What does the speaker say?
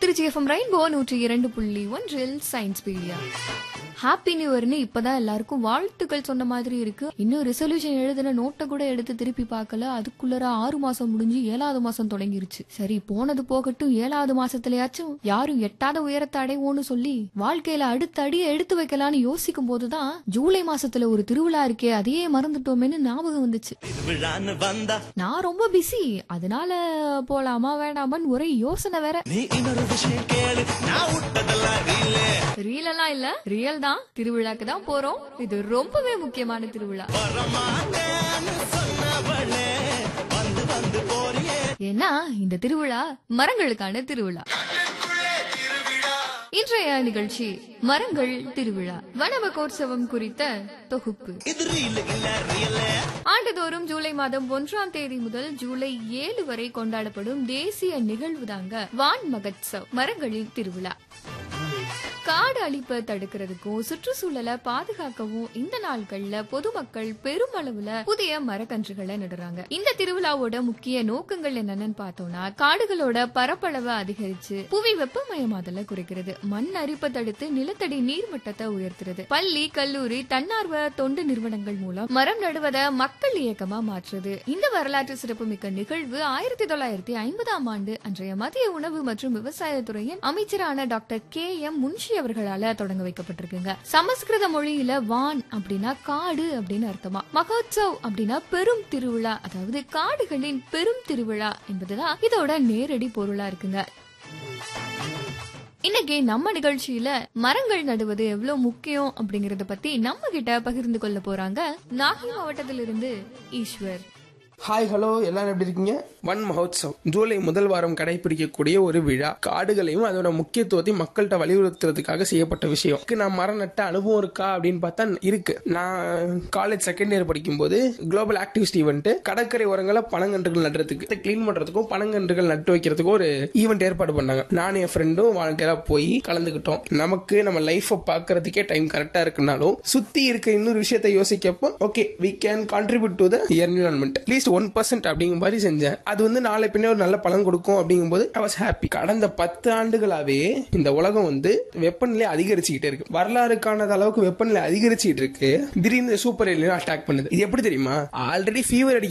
Trichy FM rainbow நூற்றி இரண்டு புள்ளி ஒன்றில் சயின்ஸ் பீடியா ஹாப்பி நியூ இயர்னு இப்பதான் எல்லாருக்கும் வாழ்த்துக்கள் சொன்ன மாதிரி இருக்கு இன்னும் ரெசல்யூஷன் எழுதின நோட்டை கூட எடுத்து திருப்பி பார்க்கல அதுக்குள்ளர ஆறு மாசம் முடிஞ்சு ஏழாவது மாசம் தொடங்கிருச்சு சரி போனது போகட்டும் ஏழாவது மாசத்துலயாச்சும் யாரும் எட்டாத உயரத்தை அடைவோன்னு சொல்லி வாழ்க்கையில அடுத்த அடியை எடுத்து வைக்கலாம்னு யோசிக்கும் போதுதான் ஜூலை மாசத்துல ஒரு திருவிழா இருக்கே அதையே மறந்துட்டோமேன்னு ஞாபகம் வந்துச்சு விழான்னு வந்தா நான் ரொம்ப பிஸி அதனால போலாமா வேண்டாமான்னு ஒரே யோசனை வேற நீ இன்னொரு விஷயம் கேளு நான் விட்டதெல்லாம் ரீலே ரீல் எல்லாம் இல்ல ரியல் தான் திருவிழாக்கு தான் போறோம் இது ரொம்பவே முக்கியமான திருவிழா வரமாட்டேன்னு சொன்னவளே வந்து வந்து போறியே ஏன்னா இந்த திருவிழா மரங்களுக்கான திருவிழா இன்றைய நிகழ்ச்சி மரங்கள் திருவிழா வன மகோற்சவம் குறித்த தொகுப்பு இது ரீல் இல்ல ரியலே ஆண்டுதோறும் ஜூலை மாதம் ஒன்றாம் தேதி முதல் ஜூலை ஏழு வரை கொண்டாடப்படும் தேசிய நிகழ்வு தாங்க வான் மகத்சவ் மரங்களின் திருவிழா காடு அழிப்பை தடுக்கிறதுக்கும் சுற்றுச்சூழலை பாதுகாக்கவும் இந்த நாட்கள்ல பொதுமக்கள் பெருமளவுல புதிய மரக்கன்றுகளை நடுறாங்க இந்த திருவிழாவோட முக்கிய நோக்கங்கள் என்னன்னு பார்த்தோம்னா காடுகளோட பரப்பளவை அதிகரிச்சு புவி வெப்பமயமாதலை குறைக்கிறது மண் அரிப்பை தடுத்து நிலத்தடி நீர்மட்டத்தை உயர்த்துறது பள்ளி கல்லூரி தன்னார்வ தொண்டு நிறுவனங்கள் மூலம் மரம் நடுவதை மக்கள் இயக்கமா மாற்றுறது இந்த வரலாற்று சிறப்புமிக்க நிகழ்வு ஆயிரத்தி தொள்ளாயிரத்தி ஐம்பதாம் ஆண்டு அன்றைய மத்திய உணவு மற்றும் விவசாயத்துறையின் அமைச்சரான டாக்டர் கே எம் முன்ஷி அவர்களால தொடங்க வைக்கப்பட்டிருக்குங்க சமஸ்கிருத மொழியில வான் அப்படின்னா காடு அப்படின்னு அர்த்தமா மகோத்சவ் அப்படின்னா பெரும் திருவிழா அதாவது காடுகளின் பெரும் திருவிழா என்பதுதான் இதோட நேரடி பொருளா இருக்குங்க இன்னைக்கு நம்ம நிகழ்ச்சியில மரங்கள் நடுவது எவ்வளவு முக்கியம் அப்படிங்கறத பத்தி நம்ம கிட்ட பகிர்ந்து கொள்ள போறாங்க நாகை மாவட்டத்திலிருந்து ஈஸ்வர் ஹாய் ஹலோ எல்லாரும் எப்படி இருக்கீங்க வன் மஹோத்சவ் ஜூலை முதல் வாரம் கடைபிடிக்கக்கூடிய ஒரு விழா காடுகளையும் அதோட முக்கியத்துவத்தையும் மக்கள்கிட்ட வலியுறுத்துறதுக்காக செய்யப்பட்ட விஷயம் இதுக்கு நான் மரம் நட்ட அனுபவம் இருக்கா அப்படின்னு பார்த்தா இருக்கு நான் காலேஜ் செகண்ட் இயர் படிக்கும்போது குளோபல் ஆக்டிவிஸ்ட் ஈவெண்ட் கடற்கரை ஓரங்களை பனங்கன்றுகள் நடுறதுக்கு க்ளீன் பண்றதுக்கும் பனங்கன்றுகள் நட்டு வைக்கிறதுக்கும் ஒரு ஈவெண்ட் ஏற்பாடு பண்ணாங்க நானும் என் ஃப்ரெண்டும் வாலண்டியரா போய் கலந்துக்கிட்டோம் நமக்கு நம்ம லைஃப்பை பார்க்கறதுக்கே டைம் கரெக்டா இருக்குனாலும் சுத்தி இருக்க இன்னொரு விஷயத்தை யோசிக்கப்போ okay we can contribute to the environment at least one percent அப்படிங்கிற மாதிரி செஞ்சேன் அது வந்து நாளை பின்னே ஒரு நல்ல பலன் கொடுக்கும் அப்படிங்கும்போது ஐ வாஸ் ஹாப்பி கடந்த பத்து ஆண்டுகளாவே இந்த உலகம் வந்து வெப்பநிலை அதிகரிச்சுக்கிட்டே இருக்கு வரலாறு காணாத அளவுக்கு வெப்பநிலை அதிகரிச்சுக்கிட்டு இருக்கு திடீர்னு சூப்பர் எலியன் அட்டாக் பண்ணுது இது எப்படி தெரியுமா ஆல்ரெடி ஃபீவர் அடிக்க